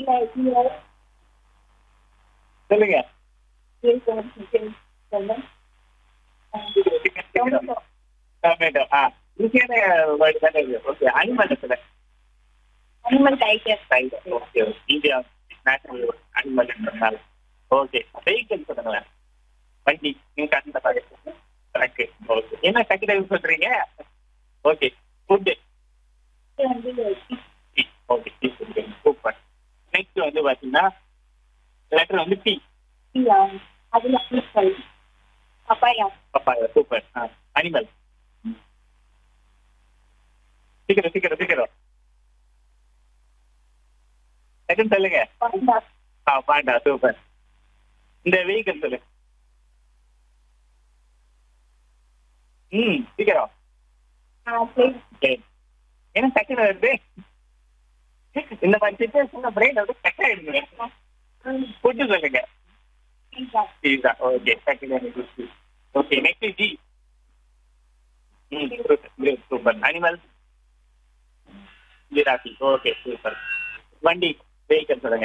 இல்ல இல்ல சொல்லுங்க டொமேட்டோ ஆ ஈஸியான வேர்டு தானே இது ஓகே அனிமல் சொல்ல animal tiger okay okay India national அனிமல்ன்றதுனால ஓகே வெஹிக்கிள் சொல்லுங்களேன் வண்டி நீங்க அந்த மாதிரி ட்ரக்கு ஓகே என்ன டக்கு சொல்றீங்க ஓகே ஃபுட்டு வந்து ஓகே டீ குடிக்கிறீங்க சூப்பர் நெக்ஸ்ட் வந்து பாத்தீங்கன்னா லெட்டர் வந்து டீ டீயா அதுல ஆப்பிள் பப்பாயா பப்பாயா சூப்பர் ஆ அனிமல் சீக்கிரம் சீக்கிரம் சீக்கிரம் செகண்ட் சொல்லுங்க பாண்டா ஆ பாண்டா சூப்பர் இந்த வெஹிக்கிள் சொல்லு ம் சீக்கிரம் பிளேன் சரி என்ன செகண்ட் வருது இந்த மாதிரி சுச்சுவேஷன்ல பிரெயின் வந்து கட் ஆயிடுங்க ஃபுட்டு சொல்லுங்க pizza pizza okay second okay next G ம் super animal giraffe okay super வண்டி வெஹிக்கல் சொல்லுங்க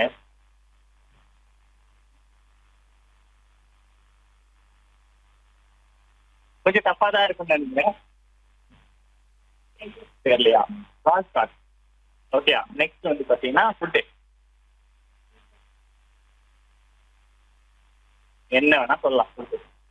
கொஞ்சம் தப்பா தான் இருக்கும்னு நினைக்கிறேன் தெரியலையா காஸ் காஸ் ஓகேயா நெக்ஸ்ட் வந்து பாத்தீங்கன்னா ஃபுட்டு என்ன வேணா சொல்லலாம் food.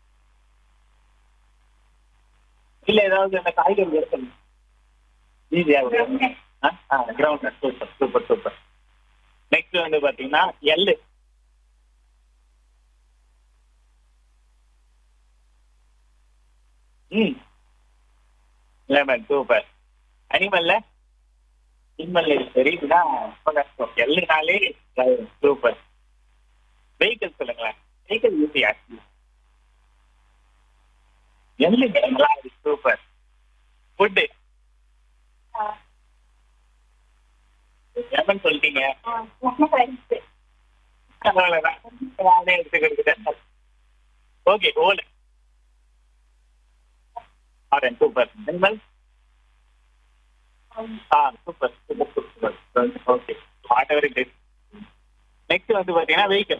இல்ல ஏதாவது அந்த காய்கறி எடுக்கணும் ஈஸியா ground super super super next வந்து பாத்தீங்கன்னா எள்ளு ம் லெமன் சூப்பர் அனிமல்ல அனிமல் தெரியுதுன்னா ரொம்ப கஷ்டம் எள்ளுனாலே சூப்பர் வெஹிக்கிள் சொல்லுங்களேன் வெஹிக்கிள் யூசி ஆக்சுவலி எள்ளு நல்லா சூப்பர் ஃபுட்டு லெமன் சொல்லிட்டீங்க அவ்வளவுதான் நானே எடுத்துக்கிட்டு ஓகே ஓல் ஆரன் சூப்பர் அனிமல் ஆ super super super okay whatever it is next வந்து பாத்தீங்கன்னா வெஹிக்கிள்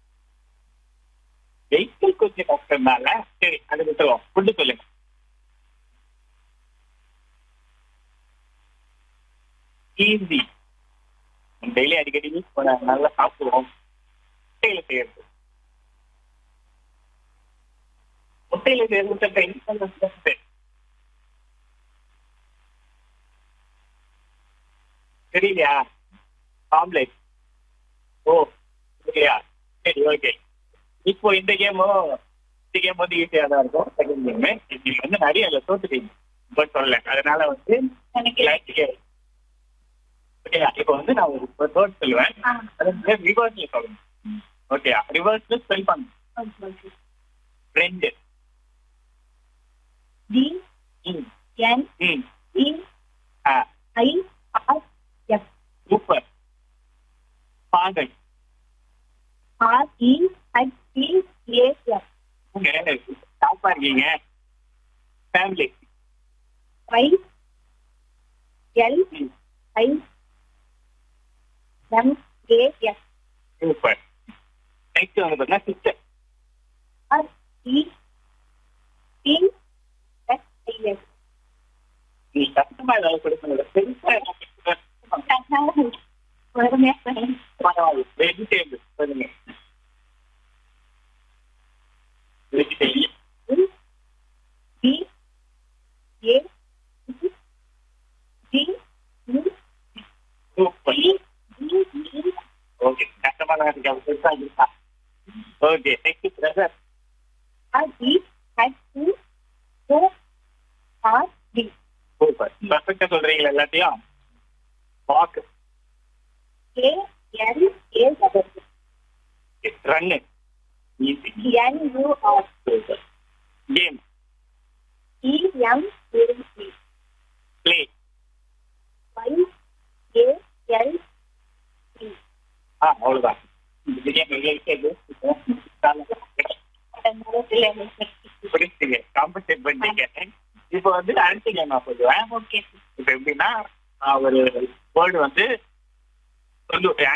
வெஹிக்கிள் கொஞ்சம் கஷ்டம்னால சரி அது விட்டுருவோம் ஃபுட்டு சொல்லுங்க ஈஸி டெய்லி அடிக்கடி கொஞ்சம் நல்லா சாப்பிடுவோம் முட்டையில செய்யறது முட்டையில செய்யறது தெரியலையா ஆம்லேட் ஓ சரியா சரி ஓகே இப்போ இந்த கேமும் இந்த கேம் வந்து ஈஸியா தான் இருக்கும் செகண்ட் கேம் நீங்க வந்து நிறைய அதில் தோத்துட்டீங்க பட் சொல்லல அதனால வந்து எனக்கு எனக்கு ஓகேயா இப்போ வந்து நான் ஒரு வேர்ட் சொல்லுவேன் அது ரிவர்ஸ்ல சொல்லணும் ஓகேயா ரிவர்ஸ்ல ஸ்பெல் பண்ணு friend D hmm N hmm E ah I R F super பாகல் R E H T A F டாப்பா இருக்கீங்க family I L hmm I M A F super next வந்து பார்த்தீங்கன்னா sister R E T S I S நீ கஷ்டமா ஏதாவது கொடுக்கணும் பெருசா வெஜிடேபிள் சொல்லுங்க vegetable T A T U super T T okay கஷ்டமா தான் இருக்கு அவன் பெருசா இருக்கா okay next brother R E H T O R D super பர்ஃபெக்டா சொல்றீங்களா எல்லாத்தையும் walk A N A double ரன்னு easy N U R super game E M A C play Y A L C ஆ அவ்வளவுதான் இந்த game எங்களுக்கு பிடிச்சிங்க compensate பண்ணிட்டீங்க இப்போ வந்து அடுத்த கேம் நான் சொல்லுவேன் ஓகே இப்போ எப்படின்னா நான் ஒரு வேர்டு வந்து சொல்லு